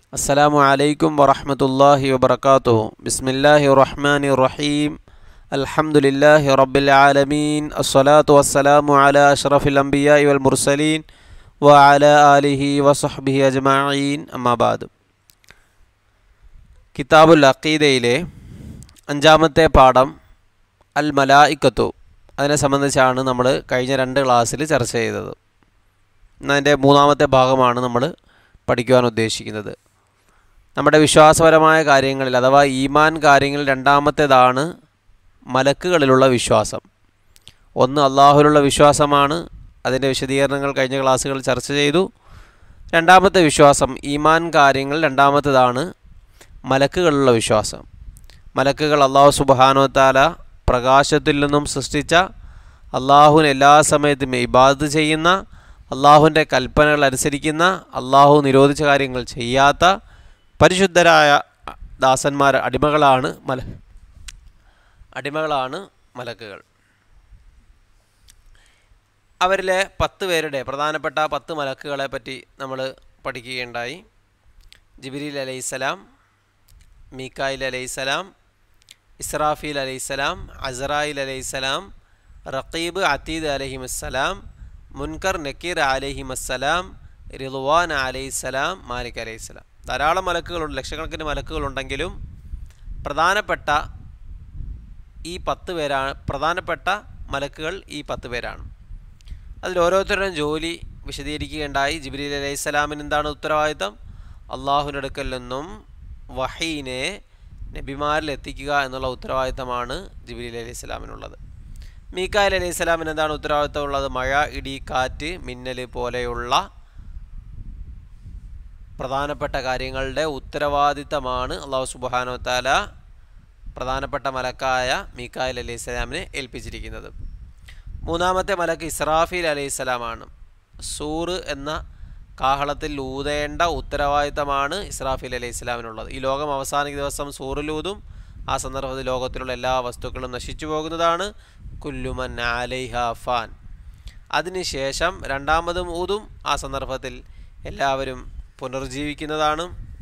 السلام عليكم ورحمة الله وبركاته بسم الله الرحمن الرحيم الحمد لله رب العالمين الصلاة والسلام على أشرف الأنبياء والمرسلين وعلى آله وصحبه أجمعين أما بعد കിതാബുൽ അക്കീദയിലെ അഞ്ചാമത്തെ പാഠം അൽ മലായിക്കത്തു അതിനെ സംബന്ധിച്ചാണ് നമ്മൾ കഴിഞ്ഞ രണ്ട് ക്ലാസ്സിൽ ചർച്ച ചെയ്തത് ഇന്ന് അതിൻ്റെ മൂന്നാമത്തെ ഭാഗമാണ് നമ്മൾ പഠിക്കുവാൻ ഉദ്ദേശിക്കുന്നത് നമ്മുടെ വിശ്വാസപരമായ കാര്യങ്ങളിൽ അഥവാ ഈമാൻ കാര്യങ്ങളിൽ രണ്ടാമത്തേതാണ് മലക്കുകളിലുള്ള വിശ്വാസം ഒന്ന് അള്ളാഹുലുള്ള വിശ്വാസമാണ് അതിൻ്റെ വിശദീകരണങ്ങൾ കഴിഞ്ഞ ക്ലാസ്സുകളിൽ ചർച്ച ചെയ്തു രണ്ടാമത്തെ വിശ്വാസം ഈമാൻ കാര്യങ്ങൾ രണ്ടാമത്തേതാണ് മലക്കുകളുള്ള വിശ്വാസം മലക്കുകൾ അള്ളാഹു സുബാനോ താല പ്രകാശത്തിൽ നിന്നും സൃഷ്ടിച്ച അള്ളാഹുവിന് എല്ലാ സമയത്തും ഇബാദത്ത് ചെയ്യുന്ന അള്ളാഹുവിൻ്റെ കൽപ്പനകൾ അനുസരിക്കുന്ന അള്ളാഹു നിരോധിച്ച കാര്യങ്ങൾ ചെയ്യാത്ത പരിശുദ്ധരായ ദാസന്മാർ അടിമകളാണ് മല അടിമകളാണ് മലക്കുകൾ അവരിലെ പത്ത് പേരുടെ പ്രധാനപ്പെട്ട പത്ത് മലക്കുകളെ പറ്റി നമ്മൾ പഠിക്കുകയുണ്ടായി ജിബിരിൽ അലൈഹിസ്സലാം മീക്കായിൽ അലൈഹിസ്സലാം ഇസ്രാഫീൽ അലൈഹിസ്സലാം അസറായിൽ അലൈഹിസ്സലാം റഖീബ് അത്തീദ് അലഹിമസ്സലാം മുൻകർ നക്കീർ അലഹിമസ്സലാം റിളുവാൻ അലൈഹിസ്സലാം മാലിക് അലൈഹിസ്സലാം ധാരാളം മലക്കുകളുണ്ട് ലക്ഷക്കണക്കിന് മലക്കുകളുണ്ടെങ്കിലും പ്രധാനപ്പെട്ട ഈ പത്ത് പേരാണ് പ്രധാനപ്പെട്ട മലക്കുകൾ ഈ പത്ത് പേരാണ് അതിൽ ഓരോരുത്തരുടെയും ജോലി വിശദീകരിക്കുകയുണ്ടായി ജിബ്രീൽ അലൈഹി സ്വലാമിന് എന്താണ് ഉത്തരവാദിത്തം അള്ളാഹുവിൻ്റെ അടുക്കൽ നിന്നും വഹീനെ നബിമാരിൽ എത്തിക്കുക എന്നുള്ള ഉത്തരവാദിത്തമാണ് ജിബ്രീൽ അലൈഹി സ്വലാമിനുള്ളത് മീക്കായിൽ അലൈഹി സ്വലാമിന് എന്താണ് ഉത്തരവാദിത്തം ഉള്ളത് മഴ ഇടി കാറ്റ് മിന്നൽ പോലെയുള്ള പ്രധാനപ്പെട്ട കാര്യങ്ങളുടെ ഉത്തരവാദിത്തമാണ് അള്ളാഹു സുബാനോ താല പ്രധാനപ്പെട്ട മലക്കായ മീക്കായിൽ അലൈഹി സ്വലാമിനെ ഏൽപ്പിച്ചിരിക്കുന്നത് മൂന്നാമത്തെ മലക്ക് ഇസ്രാഫീൽ അലൈഹി സ്വലാമാണ് സൂറ് എന്ന കാഹളത്തിൽ ഊതേണ്ട ഉത്തരവാദിത്തമാണ് ഇസ്രാഫീൽ അലൈഹി സ്വലാമിനുള്ളത് ഈ ലോകം അവസാനിക്കുന്ന ദിവസം സൂറിലൂതും ആ സന്ദർഭത്തിൽ ലോകത്തിലുള്ള എല്ലാ വസ്തുക്കളും നശിച്ചു പോകുന്നതാണ് കുല്ലുമൻ അലൈഹ ഫാൻ അതിനുശേഷം രണ്ടാമതും ഊതും ആ സന്ദർഭത്തിൽ എല്ലാവരും പുനർജീവിക്കുന്നതാണ്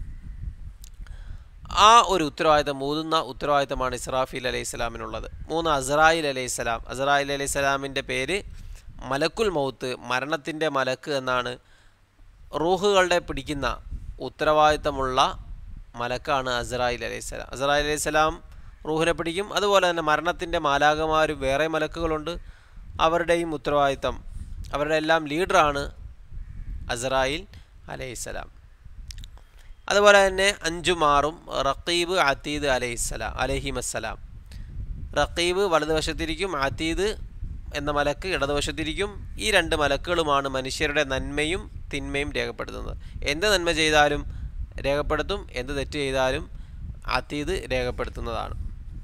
ആ ഒരു ഉത്തരവാദിത്തം ഊതുന്ന ഉത്തരവാദിത്തമാണ് ഇസ്രാഫീൽ അലൈഹി സ്വലാമിനുള്ളത് മൂന്ന് അസറായിൽ അലൈഹി സ്വലാം അസറായിൽ അലൈഹി സ്വലാമിൻ്റെ പേര് മലക്കുൽ മൗത്ത് മരണത്തിൻ്റെ മലക്ക് എന്നാണ് റൂഹുകളുടെ പിടിക്കുന്ന ഉത്തരവാദിത്തമുള്ള മലക്കാണ് അസറായിൽ അലൈഹി സ്വലാം അസറായിൽ അലൈഹി സ്വലാം റൂഹിനെ പിടിക്കും അതുപോലെ തന്നെ മരണത്തിൻ്റെ മാലാകമാരും വേറെ മലക്കുകളുണ്ട് അവരുടെയും ഉത്തരവാദിത്തം അവരുടെ എല്ലാം ലീഡറാണ് അസറായിൽ അലൈഹിസ്സലാം അതുപോലെ തന്നെ അഞ്ചുമാറും റഖീബ് അത്തീദ് അലൈഹിസ്സലാം അലഹിമസ്സലാം റഖീബ് വലതുവശത്തിരിക്കും അത്തീദ് എന്ന മലക്ക് ഇടതുവശത്തിരിക്കും ഈ രണ്ട് മലക്കുകളുമാണ് മനുഷ്യരുടെ നന്മയും തിന്മയും രേഖപ്പെടുത്തുന്നത് എന്ത് നന്മ ചെയ്താലും രേഖപ്പെടുത്തും എന്ത് തെറ്റ് ചെയ്താലും അത്തീദ് രേഖപ്പെടുത്തുന്നതാണ്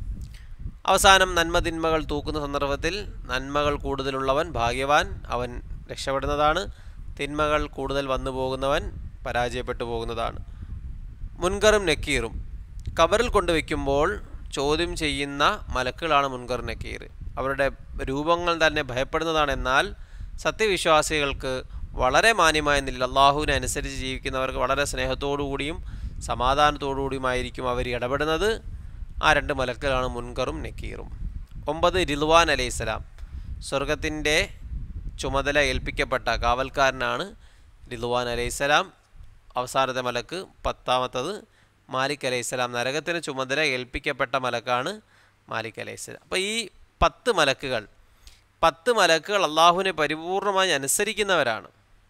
അവസാനം നന്മ തിന്മകൾ തൂക്കുന്ന സന്ദർഭത്തിൽ നന്മകൾ കൂടുതലുള്ളവൻ ഭാഗ്യവാൻ അവൻ രക്ഷപ്പെടുന്നതാണ് തിന്മകൾ കൂടുതൽ വന്നു പോകുന്നവൻ പരാജയപ്പെട്ടു പോകുന്നതാണ് മുൻകറും നക്കീറും കബറിൽ കൊണ്ടുവയ്ക്കുമ്പോൾ ചോദ്യം ചെയ്യുന്ന മലക്കുകളാണ് മുൻകർ നക്കീർ അവരുടെ രൂപങ്ങൾ തന്നെ ഭയപ്പെടുന്നതാണ് എന്നാൽ സത്യവിശ്വാസികൾക്ക് വളരെ മാന്യമായ നിലയിൽ അള്ളാഹുവിനെ അനുസരിച്ച് ജീവിക്കുന്നവർക്ക് വളരെ സ്നേഹത്തോടു കൂടിയും സമാധാനത്തോടു കൂടിയുമായിരിക്കും അവർ ഇടപെടുന്നത് ആ രണ്ട് മലക്കുകളാണ് മുൻകറും നക്കീറും ഒമ്പത് റിൽവാൻ അലൈഹിസ്സലാം സ്വർഗത്തിൻ്റെ ചുമതല ഏൽപ്പിക്കപ്പെട്ട കാവൽക്കാരനാണ് റിൽവാൻ അലൈഹിസ്സലാം അവസാനത്തെ മലക്ക് പത്താമത്തത് മാലിക് അലൈഹിസ്സലാം നരകത്തിന് ചുമതല ഏൽപ്പിക്കപ്പെട്ട മലക്കാണ് മാലിക് അലൈഹിസ്സലാം അപ്പോൾ ഈ പത്ത് മലക്കുകൾ പത്ത് മലക്കുകൾ അള്ളാഹുവിനെ പരിപൂർണമായി അനുസരിക്കുന്നവരാണ്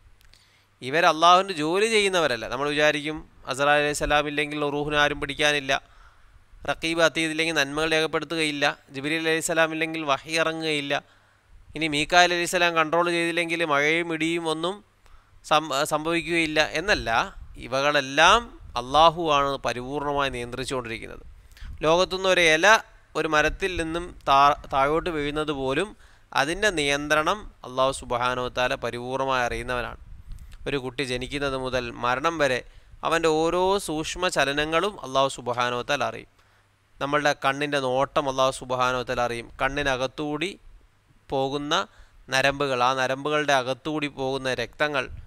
ഇവർ അള്ളാഹുവിൻ്റെ ജോലി ചെയ്യുന്നവരല്ല നമ്മൾ വിചാരിക്കും അസറ അലൈഹി സ്വലാം ഇല്ലെങ്കിൽ റൂഹിനെ ആരും പിടിക്കാനില്ല റക്കീബ് അത്തീദില്ലെങ്കിൽ നന്മകൾ രേഖപ്പെടുത്തുകയില്ല ജിബിലി അലൈഹി സ്വലാം ഇല്ലെങ്കിൽ വഹി ഇറങ്ങുകയില്ല ഇനി മീക്കാൽ അലൈഹി സ്വലാം കൺട്രോൾ ചെയ്തില്ലെങ്കിൽ മഴയും ഇടിയും ഒന്നും സംഭവിക്കുകയില്ല എന്നല്ല ഇവകളെല്ലാം അള്ളാഹു ആണ് പരിപൂർണമായി നിയന്ത്രിച്ചുകൊണ്ടിരിക്കുന്നത് ലോകത്തുനിന്ന് ഒരു ഇല ഒരു മരത്തിൽ നിന്നും താ താഴോട്ട് വീഴുന്നത് പോലും അതിൻ്റെ നിയന്ത്രണം അള്ളാഹു സുബാനോത്താല പരിപൂർണമായി അറിയുന്നവനാണ് ഒരു കുട്ടി ജനിക്കുന്നത് മുതൽ മരണം വരെ അവൻ്റെ ഓരോ സൂക്ഷ്മ ചലനങ്ങളും അള്ളാഹു സുബാനോത്താൽ അറിയും നമ്മളുടെ കണ്ണിൻ്റെ നോട്ടം അള്ളാഹു സുബാനോത്താൽ അറിയും കണ്ണിനകത്തുകൂടി പോകുന്ന നരമ്പുകൾ ആ നരമ്പുകളുടെ അകത്തുകൂടി പോകുന്ന രക്തങ്ങൾ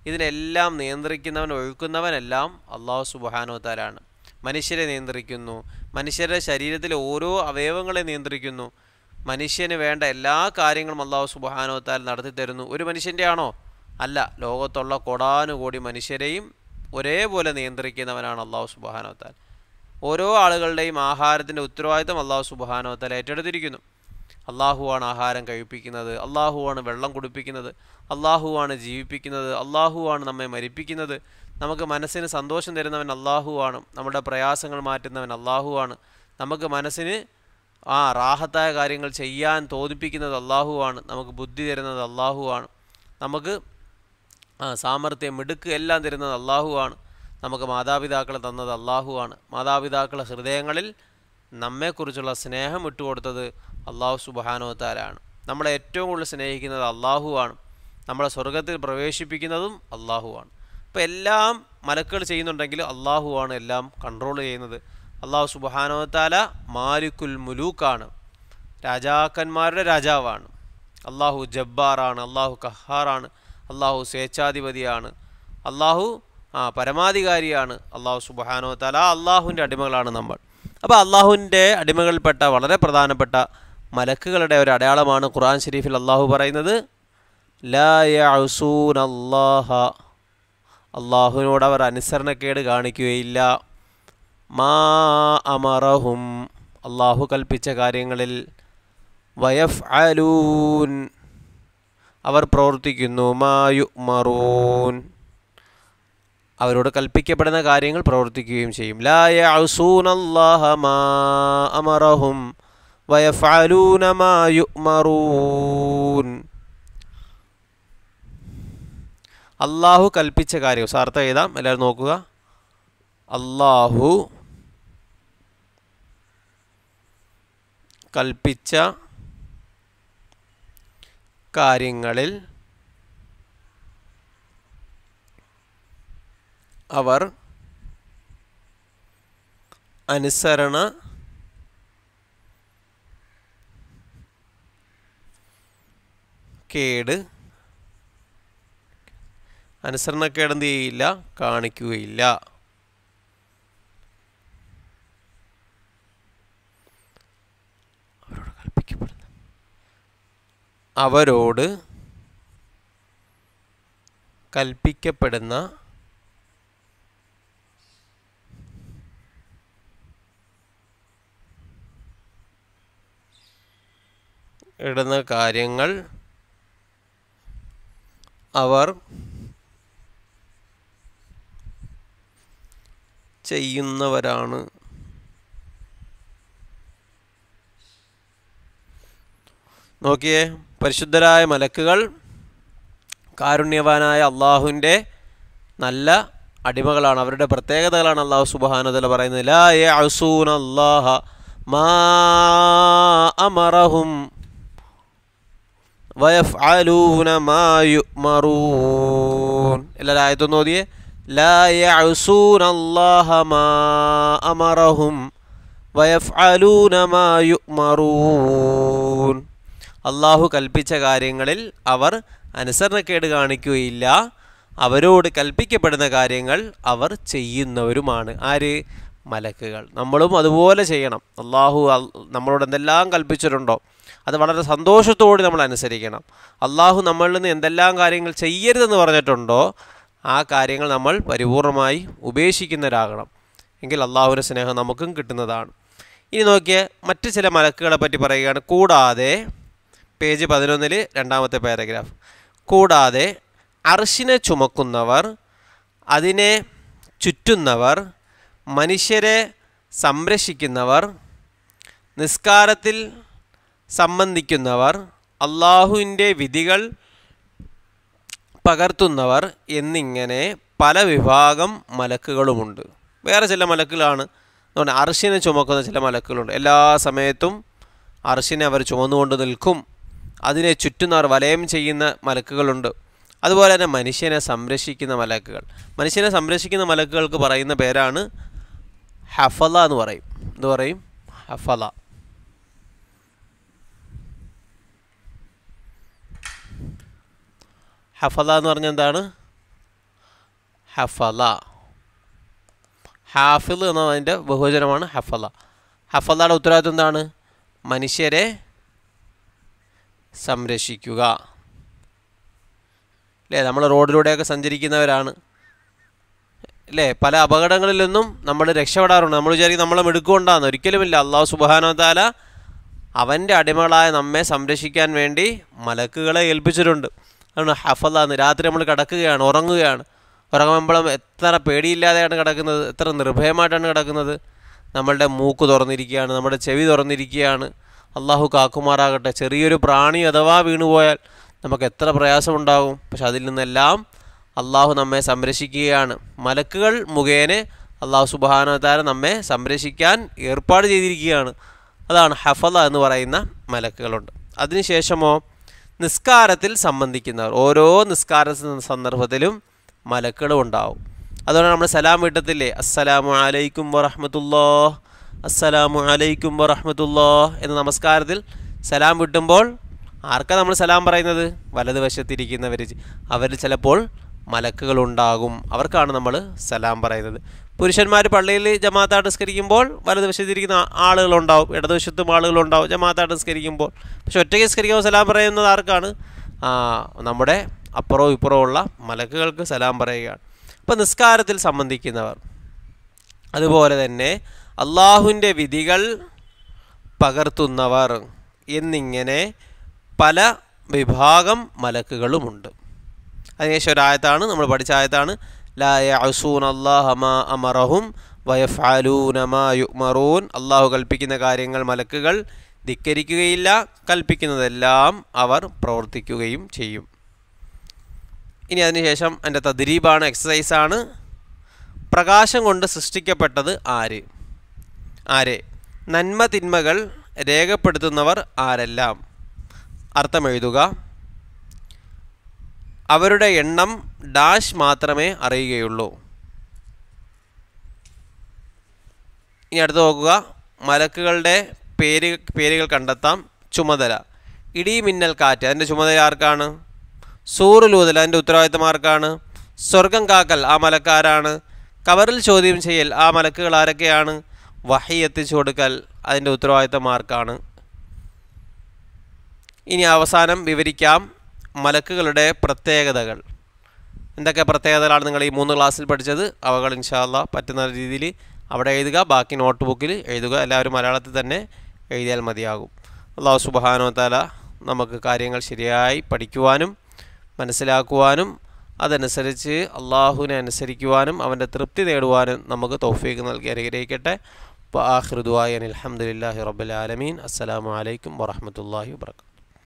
ഇതിനെല്ലാം നിയന്ത്രിക്കുന്നവൻ ഒഴുക്കുന്നവനെല്ലാം അള്ളാഹു സുബാനോത്താലാണ് മനുഷ്യരെ നിയന്ത്രിക്കുന്നു മനുഷ്യരുടെ ശരീരത്തിലെ ഓരോ അവയവങ്ങളെ നിയന്ത്രിക്കുന്നു മനുഷ്യന് വേണ്ട എല്ലാ കാര്യങ്ങളും അള്ളാഹു സുബാനോത്താൽ നടത്തി തരുന്നു ഒരു മനുഷ്യൻ്റെ ആണോ അല്ല ലോകത്തുള്ള കൊടാനുകൂടി മനുഷ്യരെയും ഒരേപോലെ നിയന്ത്രിക്കുന്നവനാണ് അള്ളാഹു സുബാനോത്താൽ ഓരോ ആളുകളുടെയും ആഹാരത്തിൻ്റെ ഉത്തരവാദിത്തം അള്ളാഹു സുബാനോത്താൽ ഏറ്റെടുത്തിരിക്കുന്നു അള്ളാഹുവാണ് ആഹാരം കഴിപ്പിക്കുന്നത് അള്ളാഹുവാണ് വെള്ളം കുടിപ്പിക്കുന്നത് അള്ളാഹുവാണ് ജീവിപ്പിക്കുന്നത് അള്ളാഹുവാണ് നമ്മെ മരിപ്പിക്കുന്നത് നമുക്ക് മനസ്സിന് സന്തോഷം തരുന്നവൻ അള്ളാഹുവാണ് നമ്മുടെ പ്രയാസങ്ങൾ മാറ്റുന്നവൻ അള്ളാഹുവാണ് നമുക്ക് മനസ്സിന് ആ റാഹത്തായ കാര്യങ്ങൾ ചെയ്യാൻ തോന്നിപ്പിക്കുന്നത് അള്ളാഹുവാണ് നമുക്ക് ബുദ്ധി തരുന്നത് അള്ളാഹുവാണ് നമുക്ക് ആ സാമർഥ്യം മിടുക്ക് എല്ലാം തരുന്നത് അള്ളാഹുവാണ് നമുക്ക് മാതാപിതാക്കളെ തന്നത് അള്ളാഹുവാണ് മാതാപിതാക്കളെ ഹൃദയങ്ങളിൽ നമ്മെക്കുറിച്ചുള്ള സ്നേഹം ഇട്ടുകൊടുത്തത് അള്ളാഹു സുബാനോത്താലാണ് നമ്മളെ ഏറ്റവും കൂടുതൽ സ്നേഹിക്കുന്നത് അള്ളാഹുവാണ് നമ്മളെ സ്വർഗത്തിൽ പ്രവേശിപ്പിക്കുന്നതും അള്ളാഹുവാണ് അപ്പോൾ എല്ലാം മലക്കുകൾ ചെയ്യുന്നുണ്ടെങ്കിൽ അള്ളാഹുവാണ് എല്ലാം കൺട്രോൾ ചെയ്യുന്നത് അള്ളാഹു സുബാനോത്താല മാലിക്കുൽ മുലൂക്കാണ് രാജാക്കന്മാരുടെ രാജാവാണ് അള്ളാഹു ജബ്ബാറാണ് അള്ളാഹു കഹാറാണ് അള്ളാഹു സ്വേച്ഛാധിപതിയാണ് അള്ളാഹു ആ പരമാധികാരിയാണ് അള്ളാഹു സുബാനോ തല അള്ളാഹുവിൻ്റെ അടിമകളാണ് നമ്മൾ അപ്പോൾ അള്ളാഹുവിൻ്റെ അടിമകളിൽപ്പെട്ട വളരെ പ്രധാനപ്പെട്ട മലക്കുകളുടെ ഒരു അടയാളമാണ് ഖുർആൻ ഷരീഫിൽ അള്ളാഹു പറയുന്നത് ലാ യഅസൂന അല്ലാഹ അള്ളാഹുവിനോട് അവർ അനുസരണക്കേട് കാണിക്കുകയില്ല മാ അമറഹും അള്ളാഹു കൽപ്പിച്ച കാര്യങ്ങളിൽ വയഫ് അലൂൻ അവർ പ്രവർത്തിക്കുന്നു മായു മറൂൻ അവരോട് കൽപ്പിക്കപ്പെടുന്ന കാര്യങ്ങൾ പ്രവർത്തിക്കുകയും ചെയ്യും ലായ അസൂനല്ലാഹ മാ അമറഹും വയഫഅലൂന മാ യുഅ്മറൂൻ അള്ളാഹു കൽപ്പിച്ച കാര്യം സാർത്ഥം എഴുതാം എല്ലാവരും നോക്കുക അള്ളാഹു കൽപ്പിച്ച കാര്യങ്ങളിൽ അവർ അനുസരണ കേട് അനുസരണക്കേട് എന്ത് ചെയ്യില്ല കാണിക്കുകയില്ല അവരോട് കൽപ്പിക്കപ്പെടുന്ന അവരോട് കൽപ്പിക്കപ്പെടുന്ന ഇടുന്ന കാര്യങ്ങൾ അവർ ചെയ്യുന്നവരാണ് നോക്കിയേ പരിശുദ്ധരായ മലക്കുകൾ കാരുണ്യവാനായ അള്ളാഹുവിൻ്റെ നല്ല അടിമകളാണ് അവരുടെ പ്രത്യേകതകളാണ് അള്ളാഹു സുബാനതല പറയുന്നത് ലാ യഅസൂന അല്ലാഹ മാ അമറഹും വയഫ്അലൂന മാ യുഅ്മറൂൻ എല്ലാവരും ആയത്തൊന്ന് ഓതിയേ ലാ യഅസൂന അല്ലാഹ മാ അമറഹും വയഫ്അലൂന മാ യുഅ്മറൂൻ അള്ളാഹു കൽപ്പിച്ച കാര്യങ്ങളിൽ അവർ അനുസരണക്കേട് കാണിക്കുകയില്ല അവരോട് കൽപ്പിക്കപ്പെടുന്ന കാര്യങ്ങൾ അവർ ചെയ്യുന്നവരുമാണ് ആര് മലക്കുകൾ നമ്മളും അതുപോലെ ചെയ്യണം അള്ളാഹു അൽ- നമ്മളോട് എന്തെല്ലാം കൽപ്പിച്ചിട്ടുണ്ടോ അത് വളരെ സന്തോഷത്തോടെ നമ്മൾ അനുസരിക്കണം അള്ളാഹു നമ്മളിൽ നിന്ന് എന്തെല്ലാം കാര്യങ്ങൾ ചെയ്യരുതെന്ന് പറഞ്ഞിട്ടുണ്ടോ ആ കാര്യങ്ങൾ നമ്മൾ പരിപൂർണമായി ഉപേക്ഷിക്കുന്നവരാകണം എങ്കിൽ അള്ളാഹുവിൻ്റെ സ്നേഹം നമുക്കും കിട്ടുന്നതാണ് ഇനി നോക്കിയ മറ്റ് ചില മലക്കുകളെ പറ്റി പറയുകയാണ് കൂടാതെ പേജ് പതിനൊന്നിൽ രണ്ടാമത്തെ പാരഗ്രാഫ് കൂടാതെ അർഷിനെ ചുമക്കുന്നവർ അതിനെ ചുറ്റുന്നവർ മനുഷ്യരെ സംരക്ഷിക്കുന്നവർ നിസ്കാരത്തിൽ സംബന്ധിക്കുന്നവർ അള്ളാഹുവിൻ്റെ വിധികൾ പകർത്തുന്നവർ എന്നിങ്ങനെ പല വിഭാഗം മലക്കുകളുമുണ്ട് വേറെ ചില മലക്കുകളാണ് അതുകൊണ്ട് അർഷിനെ ചുമക്കുന്ന ചില മലക്കുകളുണ്ട് എല്ലാ സമയത്തും അർഷിനെ അവർ ചുമന്നുകൊണ്ട് നിൽക്കും അതിനെ ചുറ്റുന്നവർ വലയം ചെയ്യുന്ന മലക്കുകളുണ്ട് അതുപോലെ തന്നെ മനുഷ്യനെ സംരക്ഷിക്കുന്ന മലക്കുകൾ മനുഷ്യനെ സംരക്ഷിക്കുന്ന മലക്കുകൾക്ക് പറയുന്ന പേരാണ് ഹഫല എന്ന് പറയും എന്ത് പറയും ഹഫല ഹഫല എന്ന് പറഞ്ഞാൽ എന്താണ് ഹഫല ഹാഫിൽ എന്നതിൻ്റെ ബഹുവചനമാണ് ഹഫല ഹഫലയുടെ ഉത്തരവാദിത്വം എന്താണ് മനുഷ്യരെ സംരക്ഷിക്കുക അല്ലേ നമ്മൾ റോഡിലൂടെയൊക്കെ സഞ്ചരിക്കുന്നവരാണ് അല്ലേ പല അപകടങ്ങളിൽ നിന്നും നമ്മൾ രക്ഷപ്പെടാറുണ്ട് നമ്മൾ വിചാരിക്കും നമ്മളെ മിടുക്കുകൊണ്ടാന്ന് ഒരിക്കലുമില്ല അള്ളാഹു സുബാനോ താല അവൻ്റെ അടിമകളായ നമ്മെ സംരക്ഷിക്കാൻ വേണ്ടി മലക്കുകളെ ഏൽപ്പിച്ചിട്ടുണ്ട് അതുകൊണ്ട് ഹഫലാന്ന് രാത്രി നമ്മൾ കിടക്കുകയാണ് ഉറങ്ങുകയാണ് ഉറങ്ങുമ്പോഴും എത്ര പേടിയില്ലാതെയാണ് കിടക്കുന്നത് എത്ര നിർഭയമായിട്ടാണ് കിടക്കുന്നത് നമ്മളുടെ മൂക്ക് തുറന്നിരിക്കുകയാണ് നമ്മുടെ ചെവി തുറന്നിരിക്കുകയാണ് അള്ളാഹു കാക്കുമാറാകട്ടെ ചെറിയൊരു പ്രാണി അഥവാ വീണുപോയാൽ നമുക്ക് എത്ര പ്രയാസമുണ്ടാകും പക്ഷെ അതിൽ നിന്നെല്ലാം അള്ളാഹു നമ്മെ സംരക്ഷിക്കുകയാണ് മലക്കുകൾ മുഖേന അള്ളാഹു സുബാനതാര നമ്മെ സംരക്ഷിക്കാൻ ഏർപ്പാട് ചെയ്തിരിക്കുകയാണ് അതാണ് ഹഫല എന്ന് പറയുന്ന മലക്കുകളുണ്ട് അതിനുശേഷമോ നിസ്കാരത്തിൽ സംബന്ധിക്കുന്നവർ ഓരോ നിസ്കാര സന്ദർഭത്തിലും മലക്കുകളും ഉണ്ടാവും അതുകൊണ്ട് നമ്മൾ സലാം വീട്ടത്തില്ലേ അസ്സലാമു അലൈക്കും വറഹമത്തുല്ലാ അസ്സലാമു അലൈക്കും വറഹമത്തുല്ലാ എന്ന നമസ്കാരത്തിൽ സലാം വിട്ടുമ്പോൾ ആർക്കാ നമ്മൾ സലാം പറയുന്നത് വലതുവശത്തിരിക്കുന്നവർ അവർ ചിലപ്പോൾ മലക്കുകളുണ്ടാകും അവർക്കാണ് നമ്മൾ സലാം പറയുന്നത് പുരുഷന്മാർ പള്ളിയിൽ ജമാഅത്തായിട്ട് നിസ്കരിക്കുമ്പോൾ വലതുവശത്തിരിക്കുന്ന ആളുകളുണ്ടാവും ഇടതുവശത്തും ആളുകളുണ്ടാവും ജമാഅത്തായിട്ട് നിസ്കരിക്കുമ്പോൾ പക്ഷെ ഒറ്റയ്ക്ക് നിസ്കരിക്കുമ്പോൾ സലാം പറയുന്നത് ആർക്കാണ് ആ, നമ്മുടെ അപ്പുറവും ഇപ്പുറവും ഉള്ള മലക്കുകൾക്ക് സലാം പറയുകയാണ് അപ്പോൾ നിസ്കാരത്തിൽ സംബന്ധിക്കുന്നവർ അതുപോലെ തന്നെ അള്ളാഹുവിൻ്റെ വിധികൾ പകർത്തുന്നവർ എന്നിങ്ങനെ പല വിഭാഗം മലക്കുകളുമുണ്ട് അതിനുശേഷം ഒരു ആയത്താണ് നമ്മൾ പഠിച്ച ആയത്താണ് ലാ യഅസൂൻ അല്ലാഹ മാ അമറഹും വയഫ്അലൂന മാ യുഅ്മറൂൻ അള്ളാഹു കൽപ്പിക്കുന്ന കാര്യങ്ങൾ മലക്കുകൾ ധിക്കരിക്കുകയില്ല കൽപ്പിക്കുന്നതെല്ലാം അവർ പ്രവർത്തിക്കുകയും ചെയ്യും ഇനി അതിനുശേഷം എൻ്റെ തദ്രീബാണ് എക്സസൈസാണ് പ്രകാശം കൊണ്ട് സൃഷ്ടിക്കപ്പെട്ടത് ആര് ആരെ നന്മ തിന്മകൾ രേഖപ്പെടുത്തുന്നവർ ആരെല്ലാം അർത്ഥം എഴുതുക അവരുടെ എണ്ണം ഡാഷ് മാത്രമേ അറിയുകയുള്ളൂ ഇനി അടുത്ത് നോക്കുക മലക്കുകളുടെ പേര് പേരുകൾ കണ്ടെത്താം ചുമതല ഇടി മിന്നൽ കാറ്റ് അതിൻ്റെ ചുമതല ആർക്കാണ് സൂറുലൂതൽ അതിൻ്റെ ഉത്തരവാദിത്തം ആർക്കാണ് സ്വർഗം കാക്കൽ ആ മലക്കാരാണ് കവറിൽ ചോദ്യം ചെയ്യൽ ആ മലക്കുകൾ ആരൊക്കെയാണ് വഹി എത്തിച്ചു കൊടുക്കൽ അതിൻ്റെ ഉത്തരവാദിത്തം ആർക്കാണ് ഇനി അവസാനം വിവരിക്കാം മലക്കുകളുടെ പ്രത്യേകതകൾ എന്തൊക്കെ പ്രത്യേകതകളാണ് നിങ്ങൾ ഈ മൂന്ന് ക്ലാസ്സിൽ പഠിച്ചത് അവകൾ ഇൻഷാല്ല പറ്റുന്ന രീതിയിൽ അവിടെ എഴുതുക ബാക്കി നോട്ട് ബുക്കിൽ എഴുതുക എല്ലാവരും മലയാളത്തിൽ തന്നെ എഴുതിയാൽ മതിയാകും അള്ളാഹു സുബാനോ താല നമുക്ക് കാര്യങ്ങൾ ശരിയായി പഠിക്കുവാനും മനസ്സിലാക്കുവാനും അതനുസരിച്ച് അള്ളാഹുവിനെ അനുസരിക്കുവാനും അവൻ്റെ തൃപ്തി നേടുവാനും നമുക്ക് തൗഫീക്ക് നൽകി അനുഗ്രഹിക്കട്ടെ ആഹ്റുദുവായി അലഹമുല്ലാഹി റബ്ബുലാലമീൻ അസ്സലാമു അലൈക്കും വറഹമത്തല്ലാഹി വാബർക്കാത്തു